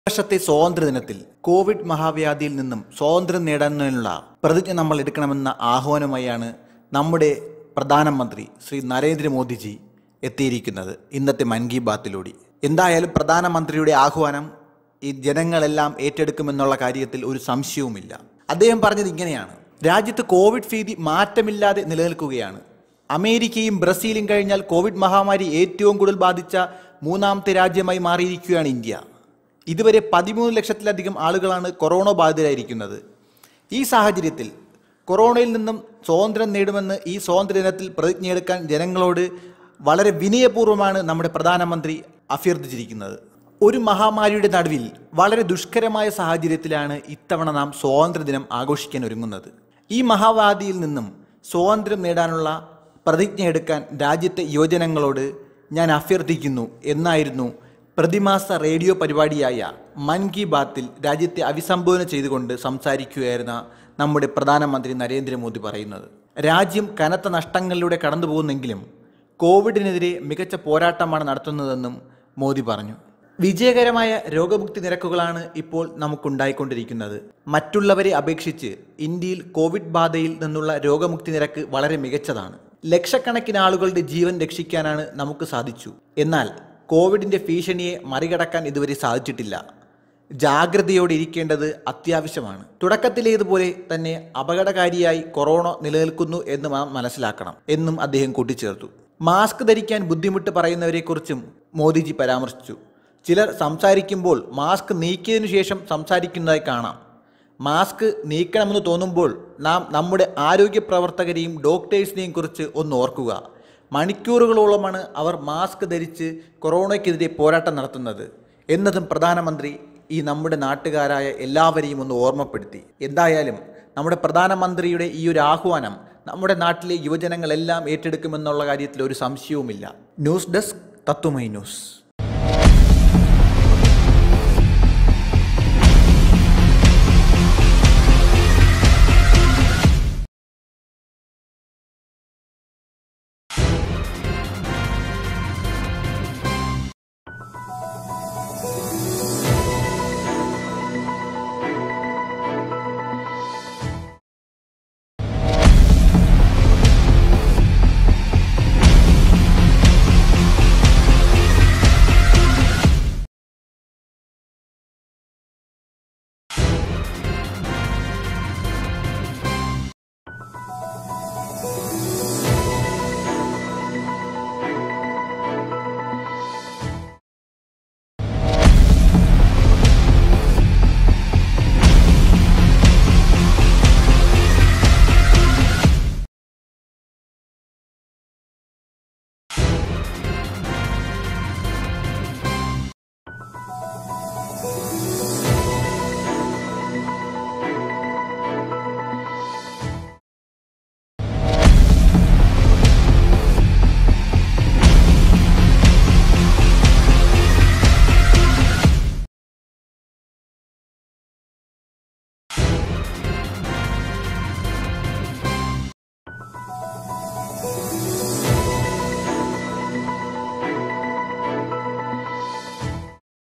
വർഷത്തെ സ്വാതന്ത്ര്യദിനത്തിൽ കോവിഡ് മഹാവ്യാധിയിൽ നിന്നും സ്വാതന്ത്ര്യം നേടുന്നതിനുള്ള പ്രതിജ്ഞ നമ്മൾ എടുക്കണമെന്ന ആഹ്വാനമായാണ് നമ്മുടെ പ്രധാനമന്ത്രി ശ്രീ നരേന്ദ്രമോദിജി എത്തിയിരിക്കുന്നത് ഇന്നത്തെ മൻ കി ബാത്തിലൂടെ എന്തായാലും പ്രധാനമന്ത്രിയുടെ ആഹ്വാനം ഈ ജനങ്ങളെല്ലാം ഏറ്റെടുക്കുമെന്നുള്ള കാര്യത്തിൽ ഒരു സംശയവുമില്ല അദ്ദേഹം പറഞ്ഞത് ഇങ്ങനെയാണ് രാജ്യത്ത് കോവിഡ് ഭീതി മാറ്റമില്ലാതെ നിലനിൽക്കുകയാണ് അമേരിക്കയും ബ്രസീലും കഴിഞ്ഞാൽ കോവിഡ് മഹാമാരി ഏറ്റവും കൂടുതൽ ബാധിച്ച മൂന്നാമത്തെ രാജ്യമായി മാറിയിരിക്കുകയാണ് ഇന്ത്യ ഇതുവരെ പതിമൂന്ന് ലക്ഷത്തിലധികം ആളുകളാണ് കൊറോണ ബാധിതരായിരിക്കുന്നത് ഈ സാഹചര്യത്തിൽ കൊറോണയിൽ നിന്നും സ്വാതന്ത്ര്യം നേടുമെന്ന് ഈ സ്വാതന്ത്ര്യ ദിനത്തിൽ പ്രതിജ്ഞയെടുക്കാൻ ജനങ്ങളോട് വളരെ വിനയപൂർവ്വമാണ് നമ്മുടെ പ്രധാനമന്ത്രി അഭ്യർത്ഥിച്ചിരിക്കുന്നത് ഒരു മഹാമാരിയുടെ നടുവിൽ വളരെ ദുഷ്കരമായ സാഹചര്യത്തിലാണ് ഇത്തവണ നാം സ്വാതന്ത്ര്യദിനം ആഘോഷിക്കാൻ ഒരുങ്ങുന്നത് ഈ മഹാവാദിയിൽ നിന്നും സ്വാതന്ത്ര്യം നേടാനുള്ള പ്രതിജ്ഞ എടുക്കാൻ രാജ്യത്തെ യുവജനങ്ങളോട് ഞാൻ അഭ്യർത്ഥിക്കുന്നു എന്നായിരുന്നു പ്രതിമാസ റേഡിയോ പരിപാടിയായ മൻ കി ബാത്തിൽ രാജ്യത്തെ അഭിസംബോധന ചെയ്തുകൊണ്ട് സംസാരിക്കുകയായിരുന്ന നമ്മുടെ പ്രധാനമന്ത്രി നരേന്ദ്രമോദി പറയുന്നത് രാജ്യം കനത്ത നഷ്ടങ്ങളിലൂടെ കടന്നു പോകുന്നെങ്കിലും കോവിഡിനെതിരെ മികച്ച പോരാട്ടമാണ് നടത്തുന്നതെന്നും മോദി പറഞ്ഞു വിജയകരമായ രോഗമുക്തി നിരക്കുകളാണ് ഇപ്പോൾ നമുക്കുണ്ടായിക്കൊണ്ടിരിക്കുന്നത് മറ്റുള്ളവരെ അപേക്ഷിച്ച് ഇന്ത്യയിൽ കോവിഡ് ബാധയിൽ നിന്നുള്ള രോഗമുക്തി നിരക്ക് വളരെ മികച്ചതാണ് ലക്ഷക്കണക്കിന് ആളുകളുടെ ജീവൻ രക്ഷിക്കാനാണ് നമുക്ക് സാധിച്ചു എന്നാൽ കോവിഡിന്റെ ഭീഷണിയെ മറികടക്കാൻ ഇതുവരെ സാധിച്ചിട്ടില്ല ജാഗ്രതയോടെ ഇരിക്കേണ്ടത് അത്യാവശ്യമാണ് തുടക്കത്തിലേതുപോലെ തന്നെ അപകടകാരിയായി കൊറോണ നിലനിൽക്കുന്നു എന്ന് നാം മനസ്സിലാക്കണം എന്നും അദ്ദേഹം കൂട്ടിച്ചേർത്തു മാസ്ക് ധരിക്കാൻ ബുദ്ധിമുട്ട് പറയുന്നവരെക്കുറിച്ചും മോദിജി പരാമർശിച്ചു ചിലർ സംസാരിക്കുമ്പോൾ മാസ്ക് നീക്കിയതിനു ശേഷം സംസാരിക്കുന്നതായി കാണാം മാസ്ക് നീക്കണമെന്ന് തോന്നുമ്പോൾ നാം നമ്മുടെ ആരോഗ്യ പ്രവർത്തകരെയും ഡോക്ടേഴ്സിനെയും കുറിച്ച് ഒന്ന് ഓർക്കുക മണിക്കൂറുകളോളമാണ് അവർ മാസ്ക് ധരിച്ച് കൊറോണയ്ക്കെതിരെ പോരാട്ടം നടത്തുന്നത് എന്നതും പ്രധാനമന്ത്രി ഈ നമ്മുടെ നാട്ടുകാരായ എല്ലാവരെയും ഒന്ന് ഓർമ്മപ്പെടുത്തി എന്തായാലും നമ്മുടെ പ്രധാനമന്ത്രിയുടെ ഈ ഒരു ആഹ്വാനം നമ്മുടെ നാട്ടിലെ യുവജനങ്ങളെല്ലാം ഏറ്റെടുക്കുമെന്നുള്ള കാര്യത്തിൽ ഒരു സംശയവുമില്ല ന്യൂസ് ഡെസ്ക് തത്വമൈ ന്യൂസ്